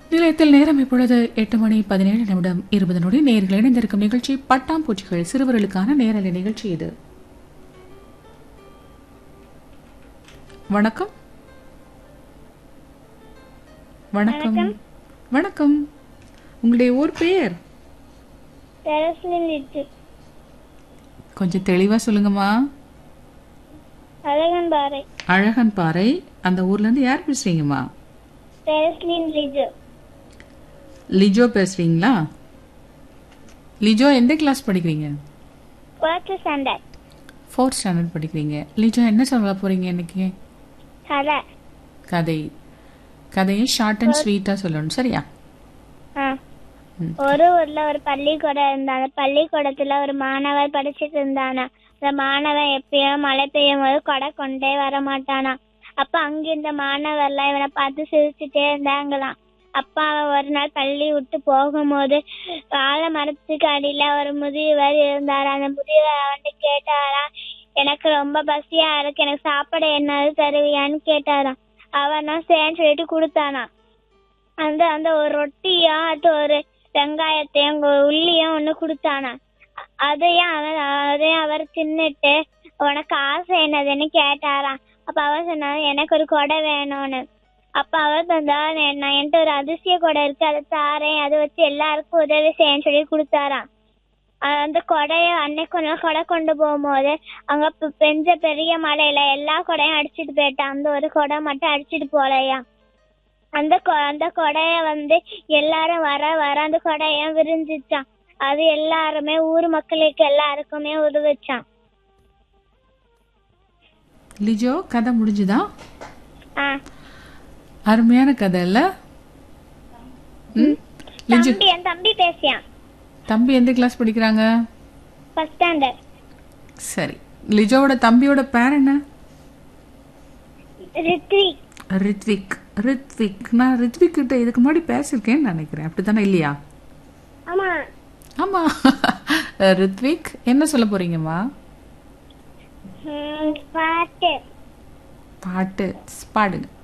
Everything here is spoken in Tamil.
நிலையத்தில் நேரம் இப்பொழுது எட்டு மணி பதினேழு நிமிடம் இருபது நொடி நேர்கள் இணைந்திருக்கும் நிகழ்ச்சி பட்டாம்பூச்சிகள் சிறுவர்களுக்கான நேரலை நிகழ்ச்சி இது வணக்கம் வணக்கம் வணக்கம் உங்களுடைய ஊர் பெயர் டெரஸ்லின் லிட்டு கொஞ்சம் தெளிவா சொல்லுங்கம்மா அழகன் பாறை அழகன் பாறை அந்த ஊர்ல இருந்து யார் பேசுறீங்கம்மா டெரஸ்லின் லிஜு லிஜோ பேசுறீங்களா லிஜோ எந்த கிளாஸ் படிக்கிறீங்க ஃபர்ஸ்ட் ஸ்டாண்டர்ட் ஃபோர்த் ஸ்டாண்டர்ட் படிக்கிறீங்க லிஜோ என்ன சொல்ல போறீங்க இன்னைக்கு கதை கதை கதையை ஷார்ட் அண்ட் ஸ்வீட்டா சொல்லணும் சரியா ஆ ஒரு ஊர்ல ஒரு பள்ளிக்கூடம் இருந்தா அந்த பள்ளிக்கூடத்துல ஒரு மாணவர் படிச்சிட்டு இருந்தானா அந்த மாணவன் எப்பயும் மழை பெய்யும் போது கொடை கொண்டே வர மாட்டானா அப்ப அங்க இந்த மாணவர்லாம் இவனை பார்த்து சிரிச்சுட்டே இருந்தாங்களாம் அப்பா அவன் ஒரு நாள் பள்ளி விட்டு போகும்போது வாழை மரத்துக்கு அடியில ஒரு முதியவர் இருந்தாரா அந்த முதியவர் அவன்கிட்ட கேட்டாராம் எனக்கு ரொம்ப பசியா இருக்கு எனக்கு சாப்பாடு என்னது தருவியான்னு கேட்டாராம் அவனும் சேன்னு சொல்லிட்டு கொடுத்தானா அந்த அந்த ஒரு ரொட்டியும் அது ஒரு வெங்காயத்தையும் ஒரு உள்ளியும் ஒண்ணு கொடுத்தானா அ- அதையும் அவன் அதையும் அவர் தின்னுட்டு உனக்கு ஆசை என்னதுன்னு கேட்டாராம் அப்ப அவர் சொன்னாரு எனக்கு ஒரு கொடை வேணும்னு அப்ப அவர் தந்தா நான் என்கிட்ட ஒரு அதிசய கொடை இருக்கு அதை தாரேன் அதை வச்சு எல்லாருக்கும் உதவி செய்யன்னு சொல்லி கொடுத்தாராம் அஹ் அந்த கொடைய அன்னைக்கு ஒரு நாள் கொடை கொண்டு போகும்போது அங்க பெ- பெஞ்ச பெரிய மழையில எல்லா கொடையும் அடிச்சிட்டு போயிட்டான் அந்த ஒரு கொடை மட்டும் அடிச்சிட்டு போலையா அந்த கொ- அந்த கொடைய வந்து எல்லாரும் வர வர அந்த கொடைய விரிஞ்சிச்சான் அது எல்லாருமே ஊர் மக்களுக்கு எல்லாருக்குமே உதவிச்சான் லிஜோ கதை முடிஞ்சுதா ஆ அருமையான கதை இல்ல ம்? லிஜோ தம்பி என் தம்பி பேசியான் தம்பி எந்த கிளாஸ் படிக்கிறாங்க ஃபர்ஸ்ட் ஸ்டாண்டர்ட் சரி லிஜோவோட தம்பியோட பேர் என்ன ரித்விக் ரித்விக் ரித்விக் நான் ரித்விக் கிட்ட இதுக்கு முன்னாடி பேசியிருக்கேன்னு நினைக்கிறேன் அப்படித்தானே இல்லையா ஆமா ஆமா ரித்விக் என்ன சொல்ல போறீங்கம்மா ம், பாட்டு பாட்டு பாடுங்க